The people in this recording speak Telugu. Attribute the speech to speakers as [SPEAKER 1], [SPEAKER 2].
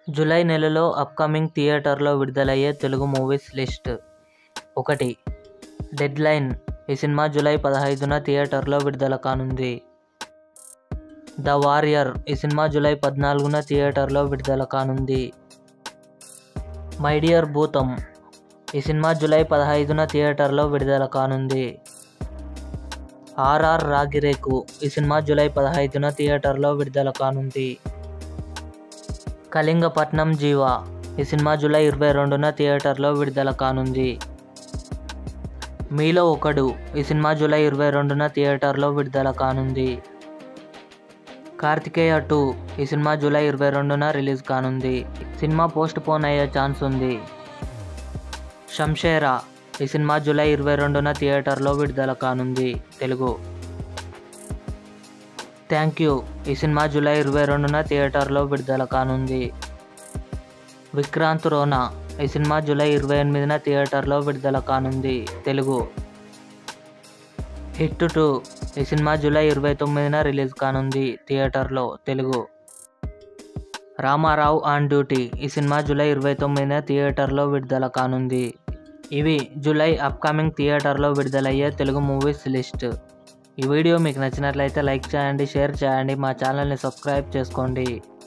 [SPEAKER 1] జూలై నెలలో అప్కమింగ్ థియేటర్లో విడుదలయ్యే తెలుగు మూవీస్ లిస్ట్ ఒకటి డెడ్ లైన్ ఈ సినిమా జూలై పదహైదున థియేటర్లో విడుదల కానుంది ద వారియర్ ఈ సినిమా జూలై పద్నాలుగున థియేటర్లో విడుదల కానుంది మై డియర్ భూతం ఈ సినిమా జూలై పదహైదున థియేటర్లో విడుదల కానుంది ఆర్ఆర్ రాగిరేకు ఈ సినిమా జూలై పదహైదున థియేటర్లో విడుదల కానుంది కళింగపట్నం జీవా ఈ సినిమా జూలై ఇరవై రెండున థియేటర్లో విడుదల కానుంది మీలో ఒకడు ఈ సినిమా జూలై ఇరవై రెండున థియేటర్లో విడుదల కానుంది కార్తికేయ టూ ఈ సినిమా జూలై ఇరవై రెండున రిలీజ్ కానుంది సినిమా పోస్ట్ పోన్ అయ్యే ఛాన్స్ ఉంది షంషేరా ఈ సినిమా జూలై ఇరవై రెండున థియేటర్లో విడుదల కానుంది తెలుగు థ్యాంక్ యూ ఈ సినిమా జూలై ఇరవై రెండున థియేటర్లో విడుదల కానుంది విక్రాంత్ రోనా ఈ సినిమా జూలై ఇరవై ఎనిమిదిన థియేటర్లో విడుదల కానుంది తెలుగు హిట్ టూ ఈ సినిమా జూలై ఇరవై తొమ్మిదిన రిలీజ్ కానుంది థియేటర్లో తెలుగు రామారావు ఆన్ డ్యూటీ ఈ సినిమా జూలై ఇరవై తొమ్మిదిన థియేటర్లో విడుదల కానుంది ఇవి జూలై అప్కమింగ్ థియేటర్లో విడుదలయ్యే తెలుగు మూవీస్ లిస్ట్ ఈ వీడియో మీకు నచ్చినట్లయితే లైక్ చేయండి షేర్ చేయండి మా ఛానల్ని సబ్స్క్రైబ్ చేసుకోండి